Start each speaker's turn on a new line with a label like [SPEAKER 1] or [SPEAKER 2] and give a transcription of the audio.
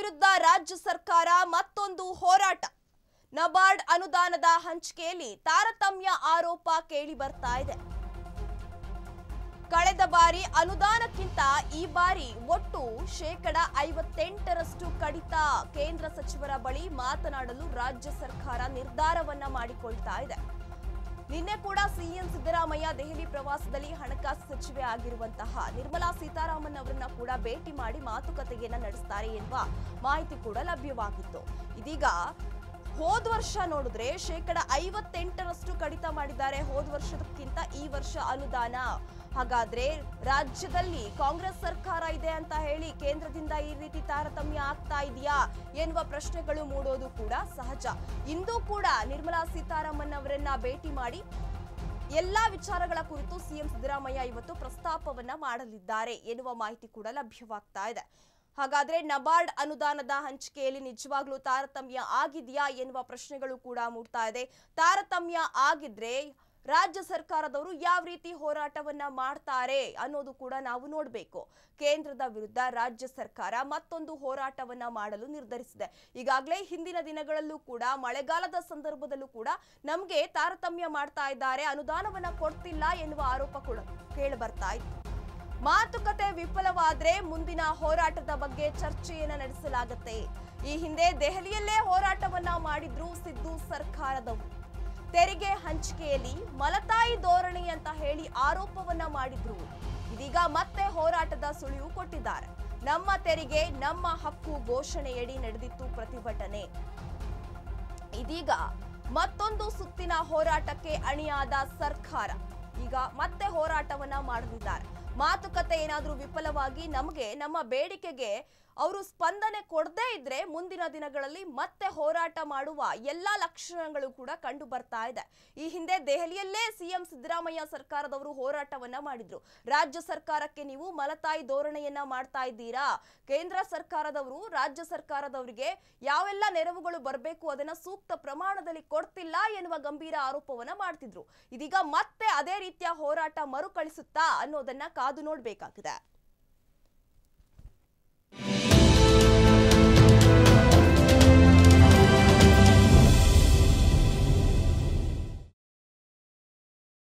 [SPEAKER 1] ವಿರುದ್ಧ ರಾಜ್ಯ ಸರ್ಕಾರ ಮತ್ತೊಂದು ಹೋರಾಟ ನಬಾರ್ಡ್ ಅನುದಾನದ ಹಂಚಿಕೆಯಲ್ಲಿ ತಾರತಮ್ಯ ಆರೋಪ ಕೇಳಿ ಬರ್ತಾ ಇದೆ ಕಳೆದ ಬಾರಿ ಅನುದಾನಕ್ಕಿಂತ ಈ ಬಾರಿ ಒಟ್ಟು ಶೇಕಡ ಐವತ್ತೆಂಟರಷ್ಟು ಕಡಿತ ಕೇಂದ್ರ ಸಚಿವರ ಬಳಿ ಮಾತನಾಡಲು ರಾಜ್ಯ ಸರ್ಕಾರ ನಿರ್ಧಾರವನ್ನ ಮಾಡಿಕೊಳ್ತಾ ಇದೆ ನಿನ್ನೆ ಕೂಡ ಸಿಎಂ ಸಿದ್ದರಾಮಯ್ಯ ದೆಹಲಿ ಪ್ರವಾಸದಲ್ಲಿ ಹಣಕಾಸು ಸಚಿವೆ ಆಗಿರುವಂತಹ ನಿರ್ಮಲಾ ಸೀತಾರಾಮನ್ ಅವರನ್ನ ಕೂಡ ಭೇಟಿ ಮಾಡಿ ಮಾತುಕತೆಯನ್ನ ನಡೆಸ್ತಾರೆ ಎನ್ನುವ ಮಾಹಿತಿ ಕೂಡ ಲಭ್ಯವಾಗಿತ್ತು ಇದೀಗ ಹೋದ ವರ್ಷ ನೋಡಿದ್ರೆ ಶೇಕಡ ಐವತ್ತೆಂಟರಷ್ಟು ಕಡಿತ ಮಾಡಿದ್ದಾರೆ ಹೋದ ವರ್ಷದಕ್ಕಿಂತ ಈ ವರ್ಷ ಅನುದಾನ ಹಾಗಾದ್ರೆ ರಾಜ್ಯದಲ್ಲಿ ಕಾಂಗ್ರೆಸ್ ಸರ್ಕಾರ ಇದೆ ಅಂತ ಹೇಳಿ ಕೇಂದ್ರದಿಂದ ಈ ರೀತಿ ತಾರತಮ್ಯ ಆಗ್ತಾ ಇದೆಯಾ ಎನ್ನುವ ಪ್ರಶ್ನೆಗಳು ಮೂಡೋದು ಕೂಡ ಸಹಜ ಇಂದು ಕೂಡ ನಿರ್ಮಲಾ ಸೀತಾರಾಮನ್ ಅವರನ್ನ ಭೇಟಿ ಮಾಡಿ ಎಲ್ಲಾ ವಿಚಾರಗಳ ಕುರಿತು ಸಿಎಂ ಸಿದ್ದರಾಮಯ್ಯ ಇವತ್ತು ಪ್ರಸ್ತಾಪವನ್ನ ಮಾಡಲಿದ್ದಾರೆ ಎನ್ನುವ ಮಾಹಿತಿ ಕೂಡ ಲಭ್ಯವಾಗ್ತಾ ಇದೆ ಹಾಗಾದ್ರೆ ನಬಾರ್ಡ್ ಅನುದಾನದ ಹಂಚಿಕೆಯಲ್ಲಿ ನಿಜವಾಗ್ಲೂ ತಾರತಮ್ಯ ಆಗಿದೆಯಾ ಎನ್ನುವ ಪ್ರಶ್ನೆಗಳು ಕೂಡ ಮೂಡ್ತಾ ಇದೆ ತಾರತಮ್ಯ ಆಗಿದ್ರೆ ರಾಜ್ಯ ಸರ್ಕಾರದವರು ಯಾವ ರೀತಿ ಹೋರಾಟವನ್ನ ಮಾಡ್ತಾರೆ ಅನ್ನೋದು ಕೂಡ ನಾವು ನೋಡಬೇಕು ಕೇಂದ್ರದ ವಿರುದ್ಧ ರಾಜ್ಯ ಸರ್ಕಾರ ಮತ್ತೊಂದು ಹೋರಾಟವನ್ನ ಮಾಡಲು ನಿರ್ಧರಿಸಿದೆ ಈಗಾಗಲೇ ಹಿಂದಿನ ದಿನಗಳಲ್ಲೂ ಕೂಡ ಮಳೆಗಾಲದ ಸಂದರ್ಭದಲ್ಲೂ ಕೂಡ ನಮಗೆ ತಾರತಮ್ಯ ಮಾಡ್ತಾ ಇದ್ದಾರೆ ಅನುದಾನವನ್ನ ಕೊಡ್ತಿಲ್ಲ ಎನ್ನುವ ಆರೋಪ ಕೂಡ ಕೇಳಿಬರ್ತಾ ಇತ್ತು ಮಾತುಕತೆ ವಿಫಲವಾದ್ರೆ ಮುಂದಿನ ಹೋರಾಟದ ಬಗ್ಗೆ ಚರ್ಚೆಯನ್ನ ನಡೆಸಲಾಗುತ್ತೆ ಈ ಹಿಂದೆ ದೆಹಲಿಯಲ್ಲೇ ಹೋರಾಟವನ್ನ ಮಾಡಿದ್ರು ಸಿದ್ದು ಸರ್ಕಾರದವರು ತೆರಿಗೆ ಹಂಚಿಕೆಯಲ್ಲಿ ಮಲತಾಯಿ ಧೋರಣೆ ಅಂತ ಹೇಳಿ ಆರೋಪವನ್ನ ಮಾಡಿದ್ರು ಇದೀಗ ಮತ್ತೆ ಹೋರಾಟದ ಸುಳಿವು ಕೊಟ್ಟಿದ್ದಾರೆ ನಮ್ಮ ತೆರಿಗೆ ನಮ್ಮ ಹಕ್ಕು ಘೋಷಣೆಯಡಿ ನಡೆದಿತ್ತು ಪ್ರತಿಭಟನೆ ಇದೀಗ ಮತ್ತೊಂದು ಸುತ್ತಿನ ಹೋರಾಟಕ್ಕೆ ಅಣಿಯಾದ ಸರ್ಕಾರ ಈಗ ಮತ್ತೆ ಹೋರಾಟವನ್ನ ಮಾಡಲಿದ್ದಾರೆ ಮಾತುಕತೆ ಏನಾದ್ರೂ ವಿಫಲವಾಗಿ ನಮಗೆ ನಮ್ಮ ಬೇಡಿಕೆಗೆ ಅವರು ಸ್ಪಂದನೆ ಕೊಡದೇ ಇದ್ರೆ ಮುಂದಿನ ದಿನಗಳಲ್ಲಿ ಮತ್ತೆ ಹೋರಾಟ ಮಾಡುವ ಎಲ್ಲಾ ಲಕ್ಷಣಗಳು ಕೂಡ ಕಂಡು ಬರ್ತಾ ಇದೆ ಈ ಹಿಂದೆ ದೆಹಲಿಯಲ್ಲೇ ಸಿಎಂ ಸಿದ್ದರಾಮಯ್ಯ ಸರ್ಕಾರದವರು ಹೋರಾಟವನ್ನ ಮಾಡಿದ್ರು ರಾಜ್ಯ ಸರ್ಕಾರಕ್ಕೆ ನೀವು ಮಲತಾಯಿ ಧೋರಣೆಯನ್ನ ಮಾಡ್ತಾ ಇದ್ದೀರಾ ಕೇಂದ್ರ ಸರ್ಕಾರದವರು ರಾಜ್ಯ ಸರ್ಕಾರದವರಿಗೆ ಯಾವೆಲ್ಲ ನೆರವುಗಳು ಬರಬೇಕು ಅದನ್ನ ಸೂಕ್ತ ಪ್ರಮಾಣದಲ್ಲಿ ಕೊಡ್ತಿಲ್ಲ ಎನ್ನುವ ಗಂಭೀರ ಆರೋಪವನ್ನ ಮಾಡ್ತಿದ್ರು ಇದೀಗ ಮತ್ತೆ ಅದೇ ರೀತಿಯ ಹೋರಾಟ ಮರುಕಳಿಸುತ್ತಾ ಅನ್ನೋದನ್ನ ಕಾದು ನೋಡ್ಬೇಕಾಗಿದೆ